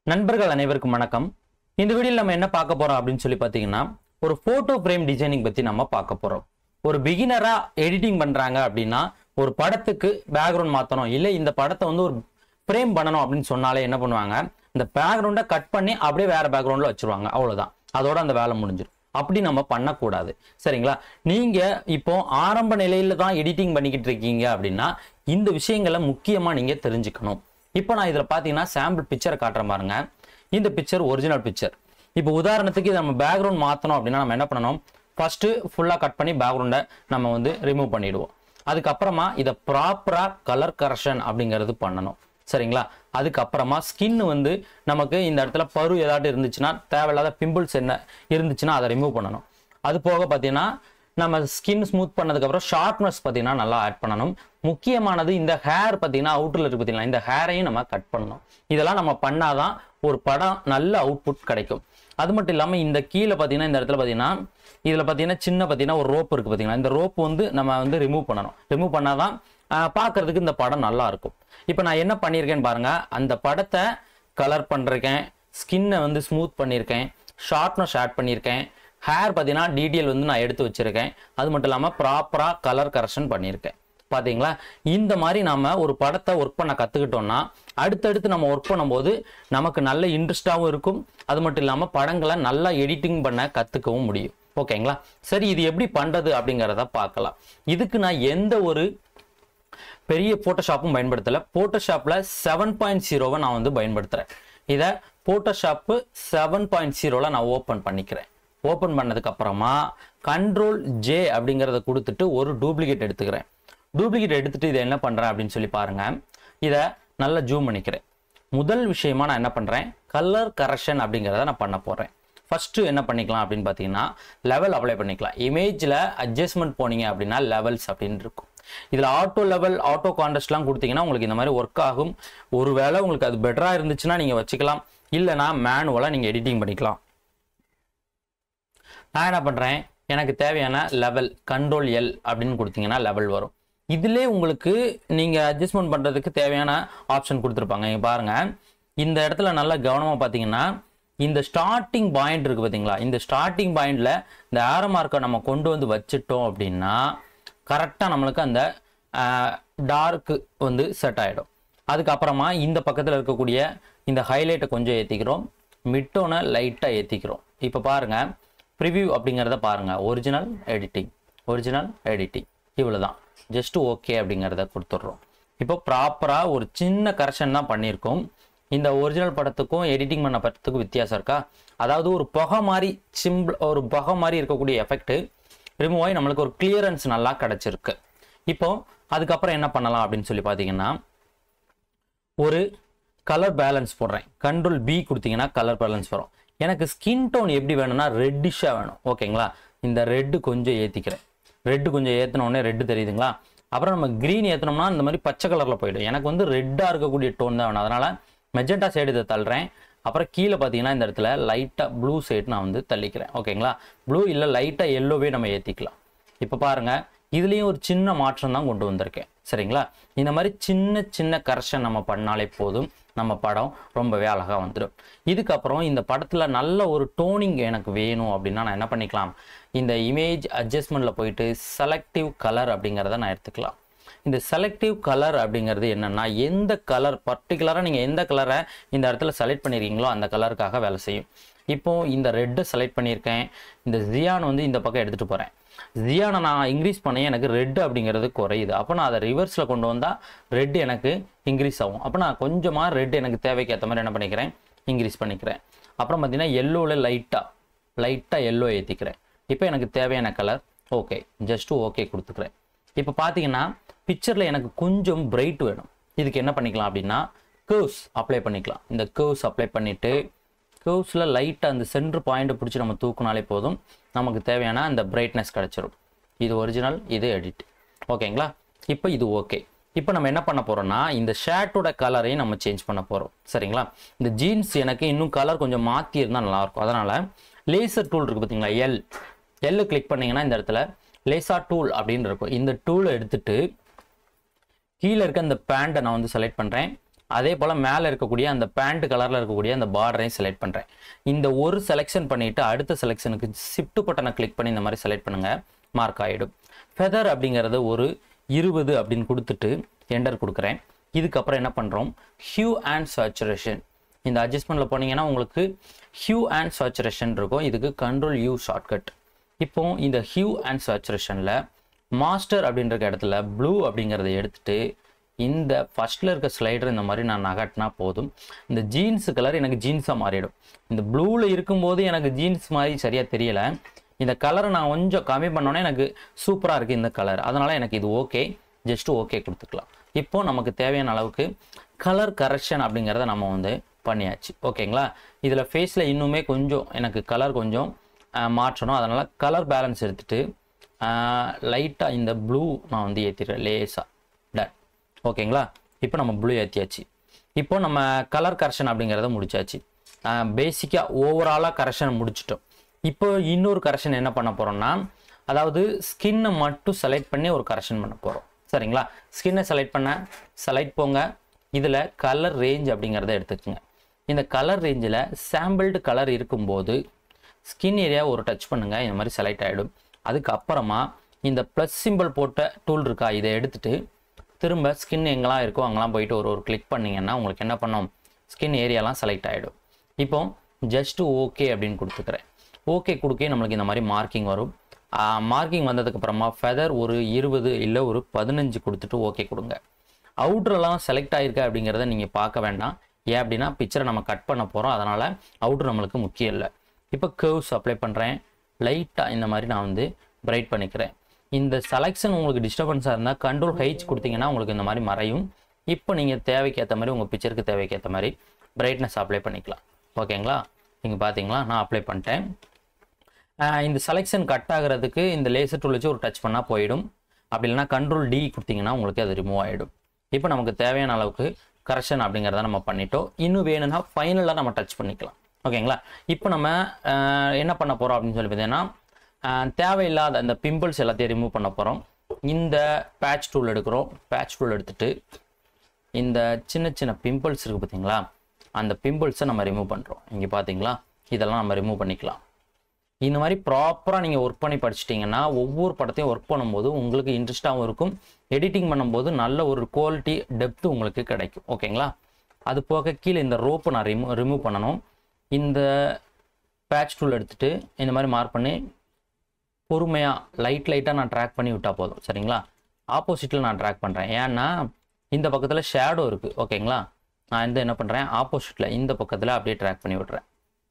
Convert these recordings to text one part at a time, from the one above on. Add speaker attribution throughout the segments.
Speaker 1: நண்பர்கள் அனைவருக்கும் வணக்கம் இந்த வீடியோவில் நம்ம என்ன பார்க்க போறோம் அப்படின்னு சொல்லி பார்த்தீங்கன்னா ஒரு போட்டோ ஃப்ரேம் டிசைனிங் பத்தி நம்ம பார்க்க போறோம் ஒரு பிகினரா எடிட்டிங் பண்றாங்க அப்படின்னா ஒரு படத்துக்கு பேக்ரவுண்ட் மாத்தணும் இல்லை இந்த படத்தை வந்து ஒரு ஃப்ரேம் பண்ணணும் அப்படின்னு சொன்னாலே என்ன பண்ணுவாங்க இந்த பேக்ரவுண்டை கட் பண்ணி அப்படியே வேற பேக்ரவுண்ட்ல வச்சிருவாங்க அவ்வளவுதான் அதோட அந்த வேலை முடிஞ்சிடும் அப்படி நம்ம பண்ணக்கூடாது சரிங்களா நீங்க இப்போ ஆரம்ப நிலையில தான் எடிட்டிங் பண்ணிக்கிட்டு இருக்கீங்க அப்படின்னா இந்த விஷயங்களை முக்கியமா நீங்க தெரிஞ்சுக்கணும் இப்போ நான் இதுல பாத்தீங்கன்னா சாம்பிள் பிக்சரை காட்டுறேன் பாருங்க இந்த பிக்சர் ஒரிஜினல் பிக்சர் இப்போ உதாரணத்துக்கு இதை நம்ம பேக்ரவுண்ட் மாத்தணும் அப்படின்னா நம்ம என்ன பண்ணணும் ஃபர்ஸ்ட் ஃபுல்லா கட் பண்ணி பேக்ரவுண்டை நம்ம வந்து ரிமூவ் பண்ணிடுவோம் அதுக்கப்புறமா இதை ப்ராப்பரா கலர் கரெக்ஷன் அப்படிங்கிறது பண்ணணும் சரிங்களா அதுக்கப்புறமா ஸ்கின் வந்து நமக்கு இந்த இடத்துல பரு ஏதாட்டும் இருந்துச்சுன்னா தேவையில்லாத பிம்பிள்ஸ் என்ன இருந்துச்சுன்னா அதை ரிமூவ் பண்ணணும் அது போக பார்த்தீங்கன்னா நம்ம ஸ்கின் ஸ்மூத் பண்ணதுக்கப்புறம் ஷார்ப்னஸ் பார்த்தீங்கன்னா நல்லா ஆட் பண்ணணும் முக்கியமானது இந்த ஹேர் பார்த்தீங்கன்னா அவுட்டரில் இருக்கு பார்த்தீங்களா இந்த ஹேரையும் நம்ம கட் பண்ணணும் இதெல்லாம் நம்ம பண்ணாதான் ஒரு படம் நல்ல அவுட்புட் கிடைக்கும் அது மட்டும் இல்லாமல் இந்த கீழே பார்த்தீங்கன்னா இந்த இடத்துல பார்த்தீங்கன்னா இதில் பார்த்தீங்கன்னா சின்ன பார்த்தீங்கன்னா ஒரு ரோப் இருக்குது பார்த்தீங்களா இந்த ரோப் வந்து நம்ம வந்து ரிமூவ் பண்ணணும் ரிமூவ் பண்ணாதான் பார்க்கறதுக்கு இந்த படம் நல்லா இருக்கும் இப்போ நான் என்ன பண்ணியிருக்கேன்னு பாருங்க அந்த படத்தை கலர் பண்ணிருக்கேன் ஸ்கின்னை வந்து ஸ்மூத் பண்ணியிருக்கேன் ஷார்ப்னஸ் ஆட் பண்ணியிருக்கேன் ஹேர் பார்த்தீங்கன்னா டீட்டெயில் வந்து நான் எடுத்து வச்சிருக்கேன் அது மட்டும் இல்லாமல் ப்ராப்பராக கலர் கரெக்ஷன் பண்ணியிருக்கேன் பாத்தீங்களா இந்த மாதிரி நாம ஒரு படத்தை ஒர்க் பண்ண கத்துக்கிட்டோம்னா அடுத்தடுத்து நம்ம ஒர்க் பண்ணும்போது நமக்கு நல்ல இன்ட்ரெஸ்டாகவும் இருக்கும் அது மட்டும் இல்லாமல் படங்களை நல்லா எடிட்டிங் பண்ண கத்துக்கவும் முடியும் ஓகேங்களா சரி இது எப்படி பண்றது அப்படிங்கிறத பார்க்கலாம் இதுக்கு நான் எந்த ஒரு பெரிய போட்டோஷாப்பும் பயன்படுத்தல போட்டோஷாப்ல செவன் பாயிண்ட் ஜீரோவை நான் வந்து பயன்படுத்துறேன் இதை போட்டோஷாப்பு செவன் பாயிண்ட் ஜீரோவில் நான் ஓப்பன் பண்ணிக்கிறேன் ஓப்பன் பண்ணதுக்கு அப்புறமா கண்ட்ரோல் ஜே அப்படிங்கிறத கொடுத்துட்டு ஒரு டூப்ளிகேட் எடுத்துக்கிறேன் டூப்ளிகேட் எடுத்துட்டு இதை என்ன பண்றேன் அப்படின்னு சொல்லி பாருங்க இதை நல்லா ஜூம் பண்ணிக்கிறேன் முதல் விஷயமா நான் என்ன பண்றேன் கலர் கரெக்ஷன் அப்படிங்கிறத நான் பண்ண போறேன் ஃபர்ஸ்ட் என்ன பண்ணிக்கலாம் அப்படின்னு பார்த்தீங்கன்னா லெவல் அப்ளை பண்ணிக்கலாம் இமேஜில் அட்ஜஸ்ட்மெண்ட் போனீங்க அப்படின்னா லெவல்ஸ் அப்படின்னு இருக்கும் இதில் ஆட்டோ லெவல் ஆட்டோ கான்டெஸ்ட்லாம் கொடுத்தீங்கன்னா உங்களுக்கு இந்த மாதிரி ஒர்க் ஆகும் ஒருவேளை உங்களுக்கு அது பெட்டராக இருந்துச்சுன்னா நீங்கள் வச்சுக்கலாம் இல்லைனா மேனுவலாக நீங்கள் எடிட்டிங் பண்ணிக்கலாம் நான் என்ன பண்ணுறேன் எனக்கு தேவையான லெவல் கண்ட்ரோல் எல் அப்படின்னு கொடுத்தீங்கன்னா லெவல் வரும் இதிலே உங்களுக்கு நீங்கள் அட்ஜஸ்ட்மெண்ட் பண்ணுறதுக்கு தேவையான ஆப்ஷன் கொடுத்துருப்பாங்க இங்கே பாருங்கள் இந்த இடத்துல நல்லா கவனமாக பார்த்தீங்கன்னா இந்த ஸ்டார்டிங் பாயிண்ட் இருக்குது பார்த்தீங்களா இந்த ஸ்டார்டிங் பாயிண்டில் இந்த ஆரோ மார்க்கை நம்ம கொண்டு வந்து வச்சுட்டோம் அப்படின்னா கரெக்டாக நம்மளுக்கு அந்த டார்க்கு வந்து செட் ஆகிடும் அதுக்கப்புறமா இந்த பக்கத்தில் இருக்கக்கூடிய இந்த ஹைலைட்டை கொஞ்சம் ஏற்றிக்கிறோம் மிட்டோனை லைட்டாக ஏற்றிக்கிறோம் இப்போ பாருங்கள் ப்ரிவ்யூ அப்படிங்கிறத பாருங்கள் ஒரிஜினல் எடிட்டிங் ஒரிஜினல் எடிட்டிங் இவ்வளோ தான் ஜஸ்ட் ஓகே அப்படிங்கிறத கொடுத்துட்றோம் இப்போ ப்ராப்பராக ஒரு சின்ன கரெக்ஷன் தான் பண்ணியிருக்கோம் இந்த ஒரிஜினல் படத்துக்கும் எடிட்டிங் பண்ண படத்துக்கும் வித்தியாசம் இருக்கா அதாவது ஒரு புகை மாதிரி சிம்பிள் ஒரு புகை மாதிரி இருக்கக்கூடிய எஃபெக்ட் ரிமூவ் ஆகி நம்மளுக்கு ஒரு கிளியரன்ஸ் நல்லா கிடச்சிருக்கு இப்போ அதுக்கப்புறம் என்ன பண்ணலாம் அப்படின்னு சொல்லி பார்த்தீங்கன்னா ஒரு கலர் பேலன்ஸ் போடுறேன் கண்ட்ரோல் பி கொடுத்தீங்கன்னா கலர் பேலன்ஸ் வரும் எனக்கு ஸ்கின் டோன் எப்படி வேணும்னா ரெட்டிஷாக வேணும் ஓகேங்களா இந்த ரெட்டு கொஞ்சம் ஏற்றிக்கிறேன் ரெட்டு கொஞ்சம் ஏற்றினோடனே ரெட்டு தெரியுதுங்களா அப்புறம் நம்ம க்ரீன் ஏற்றினோம்னா இந்த மாதிரி பச்சை கலரில் போயிடும் எனக்கு வந்து ரெட்டாக இருக்கக்கூடிய டோன் தான் வேணும் அதனால் மெஜெண்டா சைடு இதை தள்ளுறேன் அப்புறம் கீழே பார்த்தீங்கன்னா இந்த இடத்துல லைட்டாக ப்ளூ சைடு நான் வந்து தள்ளிக்கிறேன் ஓகேங்களா ப்ளூ இல்லை லைட்டாக எல்லோவே நம்ம ஏற்றிக்கலாம் இப்போ பாருங்கள் இதுலேயும் ஒரு சின்ன மாற்றம் தான் கொண்டு வந்திருக்கேன் சரிங்களா இந்த மாதிரி சின்ன சின்ன கரெக்ஷன் நம்ம பண்ணாலே போதும் நம்ம படம் ரொம்பவே அழகாக வந்துடும் இதுக்கப்புறம் இந்த படத்தில் நல்ல ஒரு டோனிங் எனக்கு வேணும் அப்படின்னா நான் என்ன பண்ணிக்கலாம் இந்த இமேஜ் அட்ஜஸ்ட்மெண்ட்டில் போயிட்டு செலக்டிவ் கலர் அப்படிங்கிறத நான் எடுத்துக்கலாம் இந்த செலக்டிவ் கலர் அப்படிங்கிறது என்னன்னா எந்த கலர் பர்டிகுலராக நீங்கள் எந்த கலரை இந்த இடத்துல செலக்ட் பண்ணியிருக்கீங்களோ அந்த கலருக்காக வேலை செய்யும் இப்போ இந்த ரெட்டை செலக்ட் பண்ணியிருக்கேன் இந்த ஜியான் வந்து இந்த பக்கம் எடுத்துகிட்டு போகிறேன் ஜியானை நான் இன்க்ரீஸ் பண்ணி எனக்கு ரெட் அப்படிங்கிறது குறையுது அப்போ நான் அதை ரிவர்ஸில் கொண்டு வந்தால் ரெட் எனக்கு இன்க்ரீஸ் ஆகும் அப்போ நான் கொஞ்சமாக ரெட் எனக்கு தேவைக்கு ஏற்ற மாதிரி என்ன பண்ணிக்கிறேன் இன்க்ரீஸ் பண்ணிக்கிறேன் அப்புறம் பார்த்தீங்கன்னா எல்லோவில் லைட்டாக லைட்டாக எல்லோ ஏற்றிக்கிறேன் இப்போ எனக்கு தேவையான கலர் ஓகே ஜஸ்ட்டு ஓகே கொடுத்துக்கிறேன் இப்போ பார்த்தீங்கன்னா பிக்சரில் எனக்கு கொஞ்சம் பிரைட் வேணும் இதுக்கு என்ன பண்ணிக்கலாம் அப்படின்னா கேர்வ்ஸ் அப்ளை பண்ணிக்கலாம் இந்த கேர்வ்ஸ் அப்ளை பண்ணிவிட்டு கேர்வ்ஸில் லைட்டாக அந்த சென்டர் பாயிண்ட்டை பிடிச்சி நம்ம தூக்குனாலே போதும் நமக்கு தேவையான அந்த பிரைட்னஸ் கிடச்சிரும் இது ஒரிஜினல் இது எடிட் ஓகேங்களா இப்போ இது ஓகே இப்போ நம்ம என்ன பண்ண போறோம்னா இந்த ஷர்ட்டோட கலரையும் நம்ம சேஞ்ச் பண்ண போறோம் சரிங்களா இந்த ஜீன்ஸ் எனக்கு இன்னும் கலர் கொஞ்சம் மாற்றி இருந்தால் நல்லாயிருக்கும் அதனால லேசர் டூல் இருக்கு பார்த்தீங்களா எல் எல்லு கிளிக் பண்ணீங்கன்னா இந்த இடத்துல லேசா டூல் அப்படின்னு இருக்கும் இந்த டூலை எடுத்துட்டு கீழே இருக்க இந்த பேண்ட்டை நான் வந்து செலக்ட் பண்ணுறேன் அதே போல் மேலே இருக்கக்கூடிய அந்த பேண்ட் கலரில் இருக்கக்கூடிய அந்த பார்டரையும் செலக்ட் பண்ணுறேன் இந்த ஒரு செலெக்ஷன் பண்ணிவிட்டு அடுத்த செலெக்ஷனுக்கு ஷிஃப்ட் பட்டனை கிளிக் பண்ணி இந்த மாதிரி செலக்ட் பண்ணுங்கள் மார்க் ஆகிடும் ஃபெதர் அப்படிங்கிறது ஒரு இருபது அப்படின்னு கொடுத்துட்டு என்டர் கொடுக்குறேன் இதுக்கப்புறம் என்ன பண்ணுறோம் ஹியூ அண்ட் சேச்சுரேஷன் இந்த அட்ஜஸ்ட்மெண்ட்டில் போனீங்கன்னா உங்களுக்கு ஹியூ அண்ட் சேச்சுரேஷன் இருக்கும் இதுக்கு கண்ட்ரோல் யூ ஷார்ட்கட் இப்போ இந்த ஹியூ அண்ட் சேச்சுரேஷனில் மாஸ்டர் அப்படின்ற இடத்துல ப்ளூ அப்படிங்கிறத எடுத்துட்டு இந்த ஃபர்ஸ்ட்ல இருக்க ஸ்லைடர் இந்த மாதிரி நான் நகட்டினா போதும் இந்த ஜீன்ஸ் கலர் எனக்கு ஜீன்ஸாக மாறிடும் இந்த ப்ளூவில் இருக்கும்போது எனக்கு ஜீன்ஸ் மாதிரி சரியாக தெரியல இந்த கலரை நான் கொஞ்சம் கம்மி பண்ணோன்னே எனக்கு சூப்பராக இருக்குது இந்த கலர் அதனால் எனக்கு இது ஓகே ஜஸ்ட் ஓகே கொடுத்துக்கலாம் இப்போ நமக்கு தேவையான அளவுக்கு கலர் கரெக்ஷன் அப்படிங்கிறத நம்ம வந்து பண்ணியாச்சு ஓகேங்களா இதில் ஃபேஸில் இன்னுமே கொஞ்சம் எனக்கு கலர் கொஞ்சம் ஆஹ், மாற்றணும் அதனால் கலர் பேலன்ஸ் எடுத்துகிட்டு லைட்டாக இந்த ப்ளூ நான் வந்து ஏற்றிடுறேன் லேஸாக டன் ஓகேங்களா இப்போ நம்ம ப்ளூ ஏற்றியாச்சு இப்போ நம்ம கலர் கரெக்ஷன் அப்படிங்கிறத முடிச்சாச்சு பேசிக்காக ஓவராலாக கரெக்ஷன் முடிச்சிட்டோம் இப்போ இன்னொரு கரெக்ஷன் என்ன பண்ண போகிறோம்னா அதாவது ஸ்கின்னை மட்டும் செலக்ட் பண்ணி ஒரு கரெக்ஷன் பண்ண போகிறோம் சரிங்களா ஸ்கின்னை செலக்ட் பண்ண செலக்ட் போங்க இதில் கலர் ரேஞ்ச் அப்படிங்கிறத எடுத்துக்கோங்க இந்த கலர் ரேஞ்சில் சாம்பிள்டு கலர் இருக்கும்போது ஸ்கின் ஏரியா ஒரு டச் பண்ணுங்க இந்த மாதிரி செலக்ட் ஆகிடும் அதுக்கப்புறமா இந்த ப்ளஸ் சிம்பிள் போட்ட டூல் இருக்கா இதை எடுத்துட்டு திரும்ப ஸ்கின் எங்கெல்லாம் இருக்கோ அங்கெல்லாம் போயிட்டு ஒரு ஒரு கிளிக் பண்ணீங்கன்னா உங்களுக்கு என்ன பண்ணும் ஸ்கின் ஏரியாலாம் செலக்ட் ஆகிடும் இப்போ ஜஸ்ட் ஓகே அப்படின்னு கொடுத்துக்கிறேன் ஓகே கொடுக்க நம்மளுக்கு இந்த மாதிரி மார்க்கிங் வரும் மார்க்கிங் வந்ததுக்கப்புறமா ஃபெதர் ஒரு இருபது இல்லை ஒரு பதினஞ்சு கொடுத்துட்டு ஓகே கொடுங்க அவுட்ரெல்லாம் செலக்ட் ஆகிருக்கா அப்படிங்கிறத நீங்கள் பார்க்க வேண்டாம் ஏன் அப்படின்னா பிக்சரை நம்ம கட் பண்ண போகிறோம் அதனால் அவுட்ரு நம்மளுக்கு முக்கியம் இல்லை இப்போ கர்வ்ஸ் அப்ளை பண்ணுறேன் லைட்டாக இந்த மாதிரி நான் வந்து பிரைட் பண்ணிக்கிறேன் இந்த செலெக்ஷன் உங்களுக்கு டிஸ்டர்பன்ஸாக இருந்தால் கண்ட்ரோல் ஹைச் கொடுத்தீங்கன்னா உங்களுக்கு இந்த மாதிரி மறையும் இப்போ நீங்கள் தேவைக்கு ஏற்ற மாதிரி உங்கள் பிக்சருக்கு தேவைக்கு ஏற்ற மாதிரி பிரைட்னஸ் அப்ளை பண்ணிக்கலாம் ஓகேங்களா நீங்கள் பார்த்தீங்களா நான் அப்ளை பண்ணிட்டேன் ஆஹ் இந்த செலெக்ஷன் கட் ஆகிறதுக்கு இந்த லேசர் டூல் வச்சு ஒரு டச் பண்ணால் போயிடும் அப்படி இல்லைன்னா கண்ட்ரோல் டி கொடுத்தீங்கன்னா உங்களுக்கு அது ரிமூவ் ஆகிடும் இப்போ நமக்கு தேவையான அளவுக்கு கரெக்ஷன் அப்படிங்கிறத நம்ம பண்ணிட்டோம் இன்னும் வேணும்னா ஃபைனலாக நம்ம டச் பண்ணிக்கலாம் ஓகேங்களா இப்போ நம்ம ஆஹ் என்ன பண்ண போகிறோம் அப்படின்னு சொல்லி பார்த்தீங்கன்னா ஆஹ் தேவையில்லாத அந்த பிம்பிள்ஸ் எல்லாத்தையும் ரிமூவ் பண்ண போகிறோம் இந்த பேட்ச் டூல் எடுக்கிறோம் பேட்ச் டூல் எடுத்துட்டு இந்த சின்ன சின்ன பிம்பிள்ஸ் இருக்குது பார்த்தீங்களா அந்த பிம்பிள்ஸை நம்ம ரிமூவ் பண்ணுறோம் இங்கே பார்த்தீங்களா இதெல்லாம் நம்ம ரிமூவ் பண்ணிக்கலாம் இந்த மாதிரி ப்ராப்பராக நீங்கள் ஒர்க் பண்ணி படிச்சிட்டிங்கன்னா ஒவ்வொரு படத்தையும் ஒர்க் பண்ணும்போது உங்களுக்கு இன்ட்ரெஸ்ட்டாகவும் இருக்கும் எடிட்டிங் பண்ணும்போது நல்ல ஒரு குவாலிட்டி டெப்த் உங்களுக்கு கிடைக்கும் ஓகேங்களா அது போக கீழே இந்த ரோப்பை நான் ரிமூவ் ரிமூவ் பண்ணணும் இந்த பேட்ச் டூல் எடுத்துட்டு இந்த மாதிரி மார்க் பண்ணி பொறுமையாக லைட் லைட்டாக நான் ட்ராக் பண்ணி விட்டால் போதும் சரிங்களா ஆப்போசிட்டில் நான் ட்ராக் பண்ணுறேன் ஏன்னா இந்த பக்கத்தில் ஷேடோ இருக்குது ஓகேங்களா நான் வந்து என்ன பண்ணுறேன் ஆப்போசிட்டில் இந்த பக்கத்தில் அப்படியே ட்ராக் பண்ணி விட்றேன்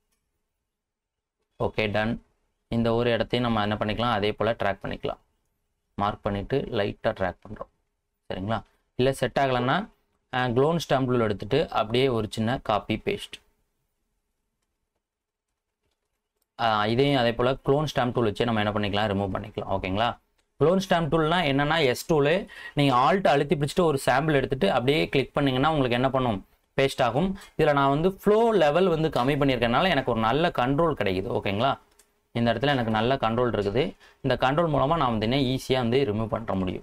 Speaker 1: ஓகே டன் இந்த ஒரு இடத்தையும் நம்ம என்ன பண்ணிக்கலாம் அதே போல் ட்ராக் பண்ணிக்கலாம் மார்க் பண்ணிவிட்டு லைட்டாக ட்ராக் பண்ணுறோம் சரிங்களா இல்லை செட் ஆகலைன்னா க்ளோன் ஸ்டாம்பிள் எடுத்துகிட்டு அப்படியே ஒரு சின்ன காப்பி பேஸ்ட் இதையும் அதே போல் க்ளோன் ஸ்டாம்ப் டூல் வச்சு நம்ம என்ன பண்ணிக்கலாம் ரிமூவ் பண்ணிக்கலாம் ஓகேங்களா க்ளோன் ஸ்டாம்ப் டூல்னா என்னன்னா எஸ் டூலு நீங்கள் ஆல்ட் அழுத்தி பிடிச்சிட்டு ஒரு சாம்பிள் எடுத்துட்டு அப்படியே கிளிக் பண்ணீங்கன்னா உங்களுக்கு என்ன பண்ணும் பேஸ்ட் ஆகும் இதில் நான் வந்து ஃப்ளோ லெவல் வந்து கம்மி பண்ணியிருக்கனால எனக்கு ஒரு நல்ல கண்ட்ரோல் கிடைக்குது ஓகேங்களா இந்த இடத்துல எனக்கு நல்ல கண்ட்ரோல் இருக்குது இந்த கண்ட்ரோல் மூலமாக நான் வந்து என்ன ஈஸியாக வந்து ரிமூவ் பண்ண முடியும்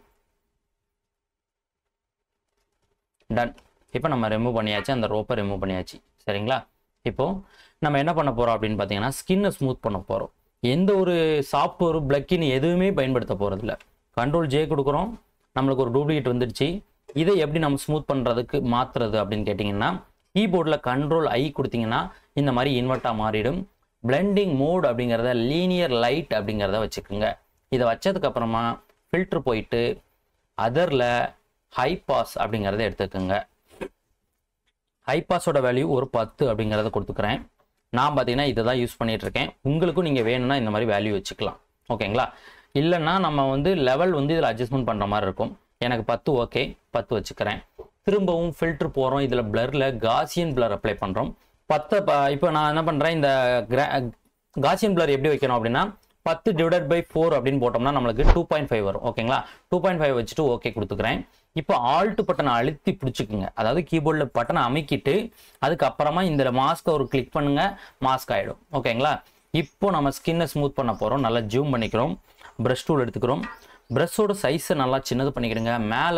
Speaker 1: டன் இப்போ நம்ம ரிமூவ் பண்ணியாச்சு அந்த ரோப்பை ரிமூவ் பண்ணியாச்சு சரிங்களா இப்போ நம்ம என்ன பண்ண போகிறோம் அப்படின்னு பார்த்தீங்கன்னா ஸ்கின்னை ஸ்மூத் பண்ண போகிறோம் எந்த ஒரு சாஃப்ட்வேர் பிளக்கின் எதுவுமே பயன்படுத்த போகிறதில்ல கண்ட்ரோல் ஜே கொடுக்குறோம் நம்மளுக்கு ஒரு டூப்ளிகேட் வந்துடுச்சு இதை எப்படி நம்ம ஸ்மூத் பண்ணுறதுக்கு மாற்றுறது அப்படின்னு கேட்டிங்கன்னா கீபோர்டில் கண்ட்ரோல் ஐ கொடுத்தீங்கன்னா இந்த மாதிரி இன்வெர்ட்டாக மாறிடும் பிளெண்டிங் மோட் அப்படிங்கிறத லீனியர் லைட் அப்படிங்கிறத வச்சுக்கோங்க இதை வச்சதுக்கு அப்புறமா ஃபில்டர் போயிட்டு அதரில் ஹை பாஸ் அப்படிங்கிறத எடுத்துக்கோங்க ஹை பாஸோட வேல்யூ ஒரு பத்து அப்படிங்கிறத கொடுத்துக்கிறேன் நான் பார்த்தீங்கன்னா இதை தான் யூஸ் பண்ணிட்டு இருக்கேன் உங்களுக்கும் நீங்கள் வேணும்னா இந்த மாதிரி வேல்யூ வச்சுக்கலாம் ஓகேங்களா இல்லைன்னா நம்ம வந்து லெவல் வந்து இதில் அட்ஜஸ்ட்மெண்ட் பண்ணுற மாதிரி இருக்கும் எனக்கு பத்து ஓகே பத்து வச்சுக்கிறேன் திரும்பவும் ஃபில்டர் போகிறோம் இதில் பிளரில் காசியன் பிளர் அப்ளை பண்ணுறோம் பத்தை ப- இப்போ நான் என்ன பண்ணுறேன் இந்த காசியன் பிளர் எப்படி வைக்கணும் அப்படின்னா பத்து டிவைடட் பை ஃபோர் அப்படின்னு போட்டோம்னா நம்மளுக்கு டூ பாயிண்ட் ஃபைவ் வரும் ஓகேங்களா டூ பாயிண்ட் ஃபைவ் வச்சுட்டு ஓகே கொடுத்துக்கிறேன் இப்போ ஆல்ட் பட்டனை அழுத்தி பிடிச்சிக்குங்க அதாவது கீபோர்டில் பட்டனை அமைக்கிட்டு அதுக்கப்புறமா இந்த மாஸ்க்கை ஒரு கிளிக் பண்ணுங்க மாஸ்க் ஆகிடும் ஓகேங்களா இப்போ நம்ம ஸ்கின்னை ஸ்மூத் பண்ண போகிறோம் நல்லா ஜூம் பண்ணிக்கிறோம் ப்ரஷ் டூல் எடுத்துக்கிறோம் ப்ரஷ்ஷோட சைஸை நல்லா சின்னது பண்ணிக்கிறோங்க மேலே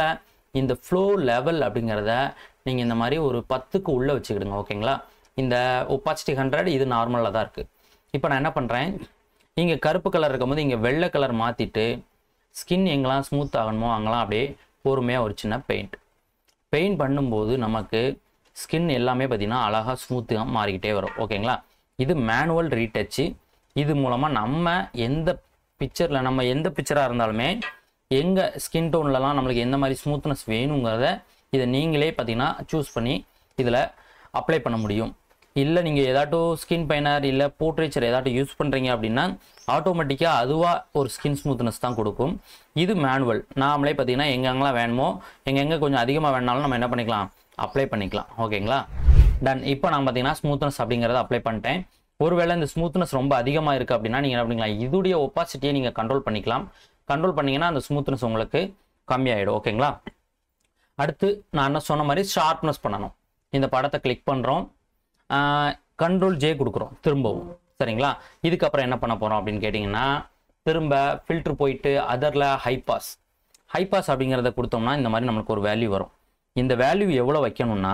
Speaker 1: இந்த ஃப்ளோ லெவல் அப்படிங்கிறத நீங்கள் இந்த மாதிரி ஒரு பத்துக்கு உள்ளே வச்சுக்கிடுங்க ஓகேங்களா இந்த ஒப்பாசிட்டி ஹண்ட்ரட் இது நார்மலாக தான் இருக்குது இப்போ நான் என்ன பண்ணுறேன் இங்கே கருப்பு கலர் இருக்கும்போது இங்கே வெள்ளை கலர் மாற்றிட்டு ஸ்கின் எங்கெல்லாம் ஸ்மூத் ஆகணுமோ அங்கெல்லாம் அப்படியே பொறுமையாக ஒரு சின்ன பெயிண்ட் பெயிண்ட் பண்ணும்போது நமக்கு ஸ்கின் எல்லாமே பார்த்தீங்கன்னா அழகாக ஸ்மூத்தாக மாறிக்கிட்டே வரும் ஓகேங்களா இது மேனுவல் ரீடச்சு இது மூலமாக நம்ம எந்த பிக்சரில் நம்ம எந்த பிக்சராக இருந்தாலுமே எங்கள் ஸ்கின் டோன்லலாம் நம்மளுக்கு எந்த மாதிரி ஸ்மூத்னஸ் வேணுங்கிறத இதை நீங்களே பார்த்தீங்கன்னா சூஸ் பண்ணி இதில் அப்ளை பண்ண முடியும் இல்லை நீங்கள் ஏதாட்டும் ஸ்கின் பெயினர் இல்லை போர்ட்ரேச்சர் ஏதாட்டும் யூஸ் பண்ணுறீங்க அப்படின்னா ஆட்டோமேட்டிக்காக அதுவாக ஒரு ஸ்கின் ஸ்மூத்னஸ் தான் கொடுக்கும் இது மேனுவல் நாமளே பார்த்தீங்கன்னா எங்கெங்கெல்லாம் வேணுமோ எங்கெங்கே கொஞ்சம் அதிகமாக வேணாலும் நம்ம என்ன பண்ணிக்கலாம் அப்ளை பண்ணிக்கலாம் ஓகேங்களா டன் இப்போ நான் பார்த்தீங்கன்னா ஸ்மூத்னஸ் அப்படிங்கிறத அப்ளை பண்ணிட்டேன் ஒருவேளை இந்த ஸ்மூத்னஸ் ரொம்ப அதிகமாக இருக்குது அப்படின்னா நீங்கள் என்ன பண்ணிக்கலாம் இதுடைய ஒப்பாசிட்டியை நீங்கள் கண்ட்ரோல் பண்ணிக்கலாம் கண்ட்ரோல் பண்ணிங்கன்னா அந்த ஸ்மூத்னஸ் உங்களுக்கு கம்மியாயிடும் ஓகேங்களா அடுத்து நான் என்ன சொன்ன மாதிரி ஷார்ப்னஸ் பண்ணணும் இந்த படத்தை கிளிக் பண்ணுறோம் கண்ட்ரோல் ஜே கொடுக்குறோம் திரும்பவும் சரிங்களா இதுக்கப்புறம் என்ன பண்ண போகிறோம் அப்படின்னு கேட்டிங்கன்னா திரும்ப ஃபில்ட்ரு போயிட்டு அதரில் ஹைபாஸ் ஹைபாஸ் அப்படிங்கிறத கொடுத்தோம்னா இந்த மாதிரி நம்மளுக்கு ஒரு வேல்யூ வரும் இந்த வேல்யூ எவ்வளோ வைக்கணும்னா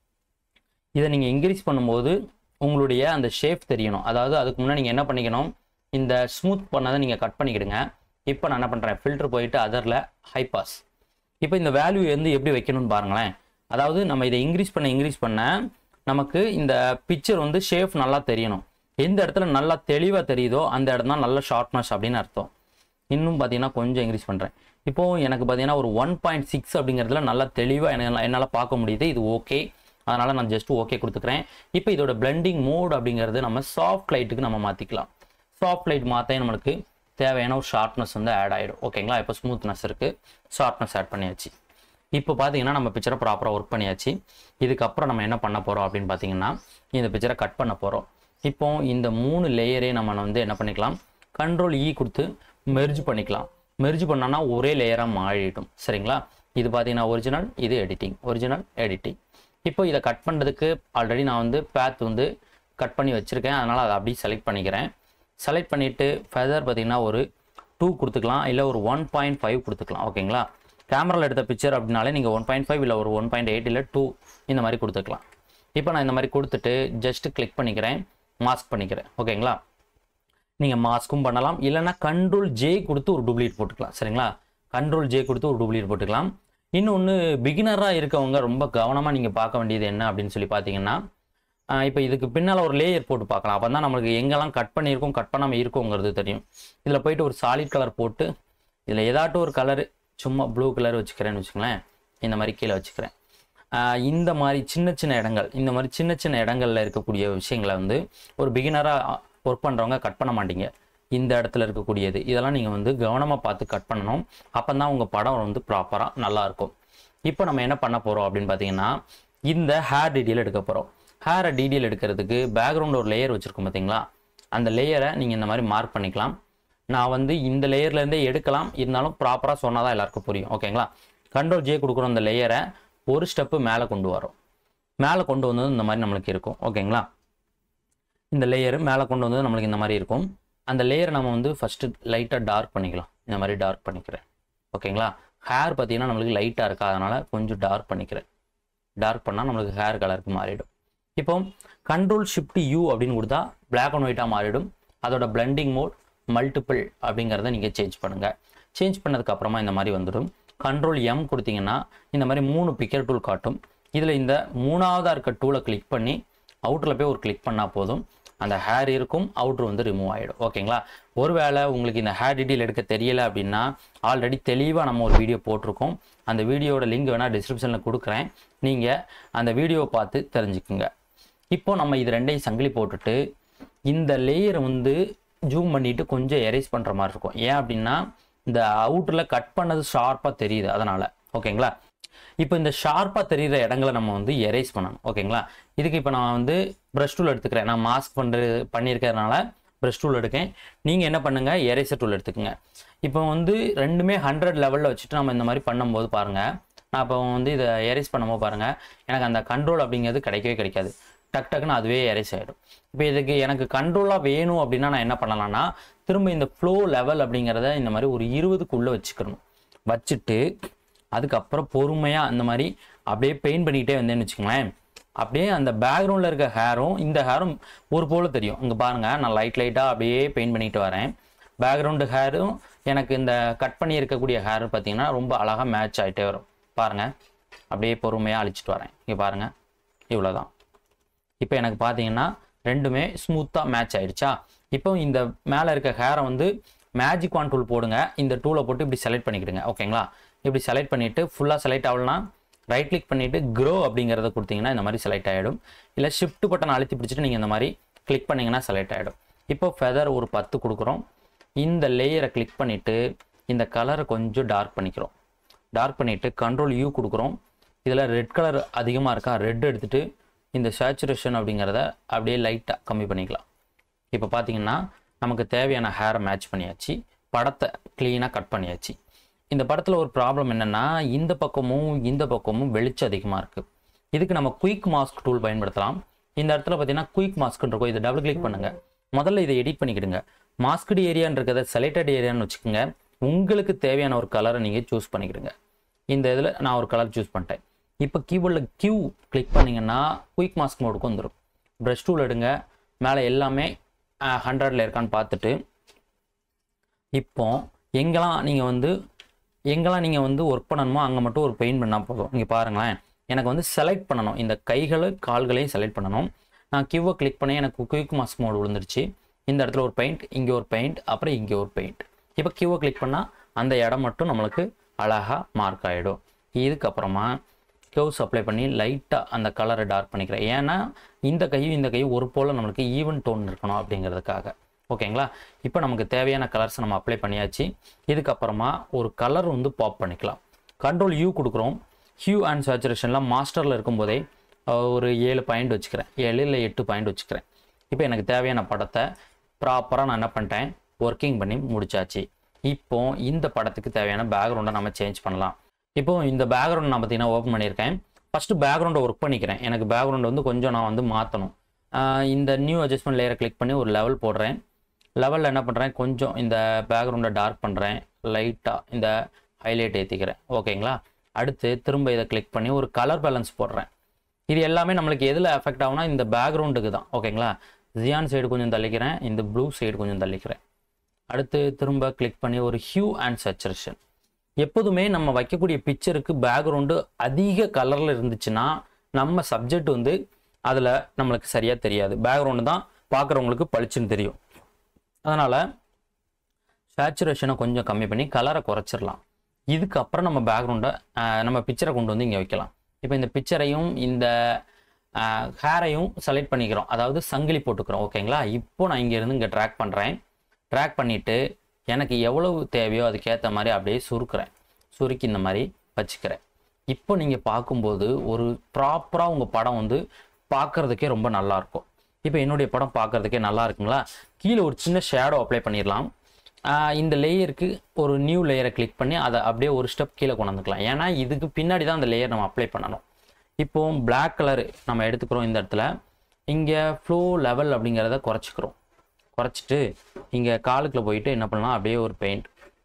Speaker 1: இதை நீங்கள் இன்க்ரீஸ் பண்ணும்போது உங்களுடைய அந்த ஷேப் தெரியணும் அதாவது அதுக்கு முன்னாடி நீங்கள் என்ன பண்ணிக்கணும் இந்த ஸ்மூத் பண்ணதை நீங்கள் கட் பண்ணிக்கிடுங்க இப்போ நான் என்ன பண்ணுறேன் ஃபில்டர் போயிட்டு அதரில் ஹைபாஸ் இப்போ இந்த வேல்யூ வந்து எப்படி வைக்கணும்னு பாருங்களேன் அதாவது நம்ம இதை இன்க்ரீஸ் பண்ண இன்க்ரீஸ் பண்ண நமக்கு இந்த பிக்சர் வந்து ஷேப் நல்லா தெரியணும் எந்த இடத்துல நல்லா தெளிவாக தெரியுதோ அந்த இடம் தான் நல்ல ஷார்ப்னஸ் அப்படின்னு அர்த்தம் இன்னும் பார்த்தீங்கன்னா கொஞ்சம் இன்க்ரீஸ் பண்ணுறேன் இப்போ எனக்கு பார்த்தீங்கன்னா ஒரு ஒன் பாயிண்ட் சிக்ஸ் அப்படிங்கிறதுல நல்லா தெளிவாக என்னால் என்னால் பார்க்க முடியுது இது ஓகே அதனால் நான் ஜஸ்ட் ஓகே கொடுத்துக்கிறேன் இப்போ இதோட பிளெண்டிங் மோட் அப்படிங்கிறது நம்ம சாஃப்ட் லைட்டுக்கு நம்ம மாற்றிக்கலாம் சாஃப்ட் லைட் மாற்ற நம்மளுக்கு தேவையான ஒரு ஷார்ப்னஸ் வந்து ஆட் ஆகிடும் ஓகேங்களா இப்போ ஸ்மூத்னஸ் இருக்குது ஷார்ப்னஸ் ஆட் பண்ணியாச்சு இப்போ பார்த்தீங்கன்னா நம்ம பிக்சரை ப்ராப்பராக ஒர்க் பண்ணியாச்சு இதுக்கப்புறம் நம்ம என்ன பண்ண போகிறோம் அப்படின்னு பார்த்தீங்கன்னா இந்த பிக்சரை கட் பண்ண போகிறோம் இப்போ இந்த மூணு லேயரே நம்ம வந்து என்ன பண்ணிக்கலாம் கண்ட்ரோல் இ கொடுத்து மெர்ஜ் பண்ணிக்கலாம் மெர்ஜ் பண்ணோன்னா ஒரே லேயராக மாறிடும் சரிங்களா இது பார்த்தீங்கன்னா ஒரிஜினல் இது எடிட்டிங் ஒரிஜினல் எடிட்டிங் இப்போ இதை கட் பண்ணுறதுக்கு ஆல்ரெடி நான் வந்து பேத் வந்து கட் பண்ணி வச்சுருக்கேன் அதனால் அதை அப்படியே செலக்ட் பண்ணிக்கிறேன் செலக்ட் பண்ணிவிட்டு ஃபெதர் பார்த்தீங்கன்னா ஒரு டூ கொடுத்துக்கலாம் இல்லை ஒரு ஒன் பாயிண்ட் ஃபைவ் கொடுத்துக்கலாம் ஓகேங்களா கேமராவில் எடுத்த பிக்சர் அப்படின்னாலே நீங்கள் ஒன் பாயிண்ட் ஃபைவ் இல்லை ஒரு ஒன் பாயிண்ட் எயிட் இல்லை டூ இந்த மாதிரி கொடுத்துக்கலாம் இப்போ நான் இந்த மாதிரி கொடுத்துட்டு ஜஸ்ட்டு கிளிக் பண்ணிக்கிறேன் மாஸ்க் பண்ணிக்கிறேன் ஓகேங்களா நீங்கள் மாஸ்க்கும் பண்ணலாம் இல்லைன்னா கண்ட்ரோல் ஜே கொடுத்து ஒரு டூப்ளிகேட் போட்டுக்கலாம் சரிங்களா கண்ட்ரோல் ஜே கொடுத்து ஒரு டூப்ளிகேட் போட்டுக்கலாம் இன்னொன்று பிகினராக இருக்கவங்க ரொம்ப கவனமாக நீங்கள் பார்க்க வேண்டியது என்ன அப்படின்னு சொல்லி பார்த்தீங்கன்னா இப்போ இதுக்கு பின்னால் ஒரு லேயர் போட்டு பார்க்கலாம் அப்போ தான் நம்மளுக்கு எங்கெல்லாம் கட் பண்ணியிருக்கோம் கட் பண்ணாமல் இருக்கோங்கிறது தெரியும் இதில் போயிட்டு ஒரு சாலிட் கலர் போட்டு இதில் ஏதாட்டும் ஒரு கலர் சும்மா ப்ளூ கலர் வச்சுக்கிறேன்னு வச்சுங்களேன் இந்த மாதிரி கீழே வச்சுக்கிறேன் ஆஹ் இந்த மாதிரி சின்ன சின்ன இடங்கள் இந்த மாதிரி சின்ன சின்ன இடங்கள்ல இருக்கக்கூடிய விஷயங்களை வந்து ஒரு பிகினராக ஒர்க் பண்ணுறவங்க கட் பண்ண மாட்டீங்க இந்த இடத்துல இருக்கக்கூடியது இதெல்லாம் நீங்கள் வந்து கவனமாக பார்த்து கட் பண்ணணும் அப்போ தான் உங்கள் படம் வந்து ப்ராப்பராக நல்லா இருக்கும் இப்போ நம்ம என்ன பண்ண போகிறோம் அப்படின்னு பார்த்தீங்கன்னா இந்த ஹேர் டீட்டெயில் எடுக்க போகிறோம் ஹேரை டீட்டெயில் எடுக்கிறதுக்கு பேக்ரவுண்ட் ஒரு லேயர் வச்சுருக்கோம் பார்த்தீங்களா அந்த லேயரை நீங்கள் இந்த மாதிரி மார்க் பண்ணிக்கலாம் நான் வந்து இந்த லேயர்லேருந்தே எடுக்கலாம் இருந்தாலும் ப்ராப்பராக சொன்னால் தான் எல்லாருக்கும் புரியும் ஓகேங்களா கண்ட்ரோல் ஜே கொடுக்குறோம் அந்த லேயரை ஒரு ஸ்டெப்பு மேலே கொண்டு வரோம் மேலே கொண்டு வந்தது இந்த மாதிரி நம்மளுக்கு இருக்கும் ஓகேங்களா இந்த லேயர் மேலே கொண்டு வந்தது நம்மளுக்கு இந்த மாதிரி இருக்கும் அந்த லேயரை நம்ம வந்து ஃபஸ்ட்டு லைட்டாக டார்க் பண்ணிக்கலாம் இந்த மாதிரி டார்க் பண்ணிக்கிறேன் ஓகேங்களா ஹேர் பார்த்தீங்கன்னா நம்மளுக்கு லைட்டாக இருக்கா அதனால் கொஞ்சம் டார்க் பண்ணிக்கிறேன் டார்க் பண்ணால் நம்மளுக்கு ஹேர் கலருக்கு மாறிடும் இப்போ கண்ட்ரோல் ஷிஃப்ட் யூ அப்படின்னு கொடுத்தா Black அண்ட் ஒயிட்டாக மாறிடும் அதோட பிளெண்டிங் மோட் மல்டிபிள் அப்படிங்கிறத நீங்கள் சேஞ்ச் பண்ணுங்கள் சேஞ்ச் பண்ணதுக்கு அப்புறமா இந்த மாதிரி வந்துடும் கண்ட்ரோல் எம் கொடுத்தீங்கன்னா இந்த மாதிரி மூணு பிக்கர் டூல் காட்டும் இதில் இந்த மூணாவதாக இருக்க டூலை கிளிக் பண்ணி அவுட்டரில் போய் ஒரு கிளிக் பண்ணால் போதும் அந்த ஹேர் இருக்கும் அவுட்ரு வந்து ரிமூவ் ஆகிடும் ஓகேங்களா ஒருவேளை உங்களுக்கு இந்த ஹேர் டீட்டெயில் எடுக்க தெரியல அப்படின்னா ஆல்ரெடி தெளிவாக நம்ம ஒரு வீடியோ போட்டிருக்கோம் அந்த வீடியோட லிங்க் வேணால் டிஸ்கிரிப்ஷனில் கொடுக்குறேன் நீங்கள் அந்த வீடியோவை பார்த்து தெரிஞ்சுக்குங்க இப்போ நம்ம இது ரெண்டையும் சங்கிலி போட்டுட்டு இந்த லேயரை வந்து ஜூம் பண்ணிட்டு கொஞ்சம் எரேஸ் பண்ணுற மாதிரி இருக்கும் ஏன் அப்படின்னா இந்த அவுட்டரில் கட் பண்ணது ஷார்ப்பாக தெரியுது அதனால் ஓகேங்களா இப்போ இந்த ஷார்ப்பாக தெரிகிற இடங்களை நம்ம வந்து எரேஸ் பண்ணணும் ஓகேங்களா இதுக்கு இப்போ நான் வந்து ப்ரஷ் டூல் எடுத்துக்கிறேன் நான் மாஸ்க் பண்ணுறது பண்ணியிருக்கிறதுனால ப்ரஷ் டூல் எடுக்கேன் நீங்கள் என்ன பண்ணுங்கள் எரேசர் டூல் எடுத்துக்கோங்க இப்போ வந்து ரெண்டுமே ஹண்ட்ரட் லெவலில் வச்சுட்டு நம்ம இந்த மாதிரி பண்ணும்போது பாருங்கள் நான் இப்போ வந்து இதை எரேஸ் பண்ணும்போது பாருங்கள் எனக்கு அந்த கண்ட்ரோல் அப்படிங்கிறது கிடைக்கவே கிடைக்காது டக் டக்குன்னு அதுவே எரேஸ் ஆகிடும் இப்போ இதுக்கு எனக்கு கண்ட்ரோலாக வேணும் அப்படின்னா நான் என்ன பண்ணலாம்னா திரும்ப இந்த ஃப்ளோ லெவல் அப்படிங்கிறத இந்த மாதிரி ஒரு இருபதுக்குள்ளே வச்சுக்கணும் வச்சுட்டு அதுக்கப்புறம் பொறுமையாக அந்த மாதிரி அப்படியே பெயிண்ட் பண்ணிக்கிட்டே வந்தேன்னு வச்சுக்கோங்களேன் அப்படியே அந்த பேக்ரவுண்டில் இருக்க ஹேரும் இந்த ஹேரும் ஒரு போல தெரியும் இங்கே பாருங்கள் நான் லைட் லைட்டாக அப்படியே பெயிண்ட் பண்ணிட்டு வரேன் பேக்ரவுண்டு ஹேரும் எனக்கு இந்த கட் பண்ணி இருக்கக்கூடிய ஹேர் பார்த்தீங்கன்னா ரொம்ப அழகாக மேட்ச் ஆகிட்டே வரும் பாருங்கள் அப்படியே பொறுமையாக அழிச்சிட்டு வரேன் இங்கே பாருங்கள் இவ்வளோதான் இப்போ எனக்கு பார்த்தீங்கன்னா ரெண்டுமே ஸ்மூத்தாக மேட்ச் ஆயிடுச்சா இப்போ இந்த மேலே இருக்க ஹேரை வந்து மேஜிக் வான் டூல் போடுங்க இந்த டூலை போட்டு இப்படி செலக்ட் பண்ணிக்கிடுங்க ஓகேங்களா இப்படி செலக்ட் பண்ணிவிட்டு ஃபுல்லாக செலக்ட் ஆகலனா ரைட் கிளிக் பண்ணிவிட்டு க்ரோ அப்படிங்கிறத கொடுத்தீங்கன்னா இந்த மாதிரி செலக்ட் ஆகிடும் இல்லை ஷிஃப்ட் பட்டன் அழுத்தி பிடிச்சிட்டு நீங்கள் இந்த மாதிரி கிளிக் பண்ணிங்கன்னா செலக்ட் ஆகிடும் இப்போ ஃபெதர் ஒரு பத்து கொடுக்குறோம் இந்த லேயரை கிளிக் பண்ணிவிட்டு இந்த கலரை கொஞ்சம் டார்க் பண்ணிக்கிறோம் டார்க் பண்ணிவிட்டு கண்ட்ரோல் யூ கொடுக்குறோம் இதில் ரெட் கலர் அதிகமாக இருக்கா ரெட் எடுத்துகிட்டு இந்த சேச்சுரேஷன் அப்படிங்கிறத அப்படியே லைட்டாக கம்மி பண்ணிக்கலாம் இப்போ பார்த்தீங்கன்னா நமக்கு தேவையான ஹேரை மேட்ச் பண்ணியாச்சு படத்தை க்ளீனாக கட் பண்ணியாச்சு இந்த படத்தில் ஒரு ப்ராப்ளம் என்னென்னா இந்த பக்கமும் இந்த பக்கமும் வெளிச்சம் அதிகமாக இருக்குது இதுக்கு நம்ம குயிக் மாஸ்க் டூல் பயன்படுத்தலாம் இந்த இடத்துல பார்த்தீங்கன்னா குயிக் மாஸ்க்னு இருக்கும் இதை டபுள் கிளிக் பண்ணுங்கள் முதல்ல இதை எடிட் பண்ணிக்கிடுங்க மாஸ்கடு ஏரியான்றதை செலக்டட் ஏரியான்னு வச்சுக்கோங்க உங்களுக்கு தேவையான ஒரு கலரை நீங்கள் சூஸ் பண்ணிக்கிடுங்க இந்த இதில் நான் ஒரு கலர் சூஸ் பண்ணிட்டேன் இப்போ கீபோர்டில் கியூ கிளிக் பண்ணிங்கன்னா குயிக் மாஸ்க் மோடுக்கு வந்துடும் ப்ரஷ் டூல் எடுங்க மேலே எல்லாமே ஹண்ட்ரடில் இருக்கான்னு பார்த்துட்டு இப்போ எங்கெல்லாம் நீங்கள் வந்து எங்கெல்லாம் நீங்கள் வந்து ஒர்க் பண்ணணுமோ அங்கே மட்டும் ஒரு பெயிண்ட் பண்ணால் போதும் இங்கே பாருங்களேன் எனக்கு வந்து செலக்ட் பண்ணணும் இந்த கைகளை கால்களையும் செலக்ட் பண்ணணும் நான் கியூவை கிளிக் பண்ணி எனக்கு குயிக் மாஸ்க் மோடு விழுந்துருச்சு இந்த இடத்துல ஒரு பெயிண்ட் இங்கே ஒரு பெயிண்ட் அப்புறம் இங்கே ஒரு பெயிண்ட் இப்போ கியூவை கிளிக் பண்ணால் அந்த இடம் மட்டும் நம்மளுக்கு அழகாக மார்க் ஆகிடும் இதுக்கப்புறமா க்ளவுஸ் அப்ளை பண்ணி லைட்டாக அந்த கலரை டார்க் பண்ணிக்கிறேன் ஏன்னா இந்த கையும் இந்த கையும் ஒரு போல் நம்மளுக்கு ஈவன் டோன் இருக்கணும் அப்படிங்கிறதுக்காக ஓகேங்களா இப்போ நமக்கு தேவையான கலர்ஸை நம்ம அப்ளை பண்ணியாச்சு இதுக்கப்புறமா ஒரு கலர் வந்து பாப் பண்ணிக்கலாம் கண்ட்ரோல் யூ கொடுக்குறோம் ஹியூ அண்ட் சேச்சுரேஷனில் மாஸ்டரில் இருக்கும்போதே அஹ், ஒரு ஏழு பாயிண்ட் வச்சுக்கிறேன் ஏழு இல்லை எட்டு பாயிண்ட் வச்சுக்கிறேன் இப்போ எனக்கு தேவையான படத்தை ப்ராப்பராக நான் என்ன பண்ணிட்டேன் ஒர்க்கிங் பண்ணி முடிச்சாச்சு இப்போ இந்த படத்துக்கு தேவையான பேக்ரவுண்டை நம்ம சேஞ்ச் பண்ணலாம் இப்போ இந்த பேக்ரவுண்ட் நான் பார்த்தீங்கன்னா ஓப்பன் பண்ணியிருக்கேன் ஃபஸ்ட்டு பேக்ரவுண்டை ஒர்க் பண்ணிக்கிறேன் எனக்கு பேக்ரவுண்ட் வந்து கொஞ்சம் நான் வந்து மாற்றணும் இந்த நியூ அட்ஜஸ்ட்மெண்ட் லேயரை கிளிக் பண்ணி ஒரு லெவல் போடுறேன் லெவலில் என்ன பண்ணுறேன் கொஞ்சம் இந்த பேக்ரவுண்டை டார்க் பண்ணுறேன் லைட்டாக இந்த ஹைலைட் ஏற்றிக்கிறேன் ஓகேங்களா அடுத்து திரும்ப இதை கிளிக் பண்ணி ஒரு கலர் பேலன்ஸ் போடுறேன் இது எல்லாமே நம்மளுக்கு எதில் எஃபெக்ட் ஆகும்னா இந்த பேக்ரவுண்டுக்கு தான் ஓகேங்களா ஜியான் சைடு கொஞ்சம் தள்ளிக்கிறேன் இந்த ப்ளூ சைடு கொஞ்சம் தள்ளிக்கிறேன் அடுத்து திரும்ப கிளிக் பண்ணி ஒரு ஹியூ அண்ட் சேச்சுரேஷன் எப்போதுமே நம்ம வைக்கக்கூடிய பிக்சருக்கு பேக்ரவுண்டு அதிக கலரில் இருந்துச்சுன்னா நம்ம சப்ஜெக்ட் வந்து அதில் நம்மளுக்கு சரியாக தெரியாது பேக்ரவுண்டு தான் பார்க்குறவங்களுக்கு பளிச்சுன்னு தெரியும் அதனால் சேச்சுரேஷனை கொஞ்சம் கம்மி பண்ணி கலரை குறைச்சிடலாம் இதுக்கப்புறம் நம்ம பேக்ரவுண்டை நம்ம பிக்சரை கொண்டு வந்து இங்கே வைக்கலாம் இப்போ இந்த பிக்சரையும் இந்த ஹேரையும் செலக்ட் பண்ணிக்கிறோம் அதாவது சங்கிலி போட்டுக்கிறோம் ஓகேங்களா இப்போ நான் இங்கேருந்து இங்கே ட்ராக் பண்ணுறேன் ட்ராக் பண்ணிவிட்டு எனக்கு எவ்வளவு தேவையோ அதுக்கேற்ற மாதிரி அப்படியே சுருக்குறேன் சுருக்கி இந்த மாதிரி வச்சுக்கிறேன் இப்போ நீங்கள் பார்க்கும்போது ஒரு ப்ராப்பராக உங்கள் படம் வந்து பார்க்குறதுக்கே ரொம்ப நல்லாயிருக்கும் இப்போ என்னுடைய படம் பார்க்குறதுக்கே நல்லா இருக்குங்களா கீழே ஒரு சின்ன ஷேடோ அப்ளை பண்ணிடலாம் ஆஹ் இந்த லேயருக்கு ஒரு நியூ லேயரை கிளிக் பண்ணி அதை அப்படியே ஒரு ஸ்டெப் கீழே கொண்டு வந்துக்கலாம் ஏன்னா இதுக்கு பின்னாடி தான் அந்த லேயர் நம்ம அப்ளை பண்ணணும் இப்போ Black கலர் நம்ம எடுத்துக்கிறோம் இந்த இடத்துல இங்கே ஃப்ளோ லெவல் அப்படிங்கிறத குறைச்சிக்கிறோம் குறைச்சிட்டு இங்கே காலுக்குள்ள போயிட்டு என்ன பண்ணலாம் அப்படியே ஒரு பெயிண்ட்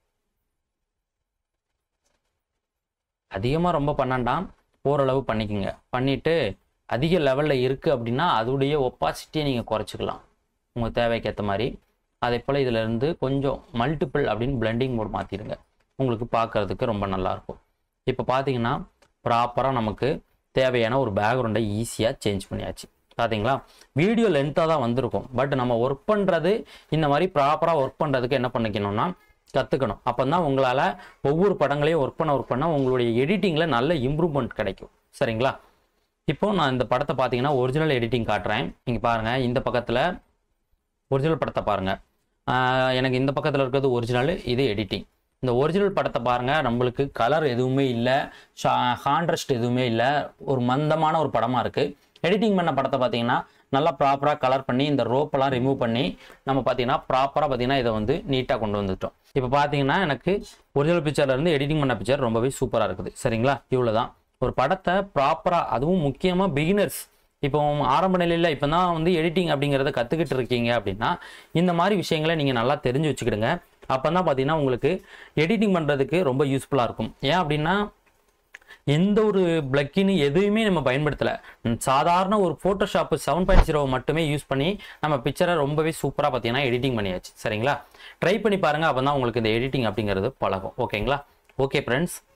Speaker 1: அதிகமாக ரொம்ப பண்ணாண்டாம் ஓரளவு பண்ணிக்கோங்க பண்ணிவிட்டு அதிக லெவலில் இருக்குது அப்படின்னா அதோடைய ஒப்பாசிட்டியை நீங்கள் குறைச்சிக்கலாம் உங்கள் தேவைக்கு ஏற்ற மாதிரி அதே போல் இதில் இருந்து கொஞ்சம் மல்டிபிள் அப்படின்னு பிளெண்டிங் மோட் மாற்றிடுங்க உங்களுக்கு பார்க்கறதுக்கு ரொம்ப நல்லாயிருக்கும் இப்போ பார்த்தீங்கன்னா ப்ராப்பராக நமக்கு தேவையான ஒரு பேக்ரவுண்டை ஈஸியாக சேஞ்ச் பண்ணியாச்சு பார்த்தீங்களா வீடியோ லென்த்தாக தான் வந்திருக்கும் பட் நம்ம ஒர்க் பண்ணுறது இந்த மாதிரி ப்ராப்பராக ஒர்க் பண்ணுறதுக்கு என்ன பண்ணிக்கணும்னா கற்றுக்கணும் அப்போ தான் உங்களால் ஒவ்வொரு படங்களையும் ஒர்க் பண்ண ஒர்க் பண்ண உங்களுடைய எடிட்டிங்கில் நல்ல இம்ப்ரூவ்மெண்ட் கிடைக்கும் சரிங்களா இப்போ நான் இந்த படத்தை பார்த்தீங்கன்னா ஒரிஜினல் எடிட்டிங் காட்டுறேன் இங்கே பாருங்கள் இந்த பக்கத்தில் ஒரிஜினல் படத்தை பாருங்கள் எனக்கு இந்த பக்கத்தில் இருக்கிறது ஒரிஜினல் இது எடிட்டிங் இந்த ஒரிஜினல் படத்தை பாருங்கள் நம்மளுக்கு கலர் எதுவுமே இல்லை கான்ட்ராஸ்ட் எதுவுமே இல்லை ஒரு மந்தமான ஒரு படமாக இருக்குது எடிட்டிங் பண்ண படத்தை பார்த்தீங்கன்னா நல்லா ப்ராப்பராக கலர் பண்ணி இந்த ரோப்பெல்லாம் ரிமூவ் பண்ணி நம்ம பார்த்தீங்கன்னா ப்ராப்பராக பார்த்தீங்கன்னா இதை வந்து நீட்டாக கொண்டு வந்துட்டோம் இப்போ பார்த்தீங்கன்னா எனக்கு ஒரிஜினல் பிக்சர்ல இருந்து எடிட்டிங் பண்ண பிக்சர் ரொம்பவே சூப்பராக இருக்குது சரிங்களா இவ்வளோ தான் ஒரு படத்தை ப்ராப்பராக அதுவும் முக்கியமாக பிகினர்ஸ் இப்போ ஆரம்ப நிலையில் இப்போ தான் வந்து எடிட்டிங் அப்படிங்கிறத கற்றுக்கிட்டு இருக்கீங்க அப்படின்னா இந்த மாதிரி விஷயங்களை நீங்கள் நல்லா தெரிஞ்சு வச்சுக்கிடுங்க அப்போ தான் பார்த்தீங்கன்னா உங்களுக்கு எடிட்டிங் பண்ணுறதுக்கு ரொம்ப யூஸ்ஃபுல்லாக இருக்கும் ஏன் அப்படின்னா எந்த ஒரு பிளக்கின் எதுவுமே நம்ம பயன்படுத்தலை ம், சாதாரண ஒரு ஃபோட்டோஷாப் செவன் பாயிண்ட் ஜீரோ மட்டுமே யூஸ் பண்ணி நம்ம பிக்சரை ரொம்பவே சூப்பராக பார்த்தீங்கன்னா எடிட்டிங் பண்ணியாச்சு சரிங்களா ட்ரை பண்ணி பாருங்கள் அப்போ தான் உங்களுக்கு இந்த எடிட்டிங் அப்படிங்கிறது பழகும் ஓகேங்களா ஓகே ஃப்ரெண்ட்ஸ்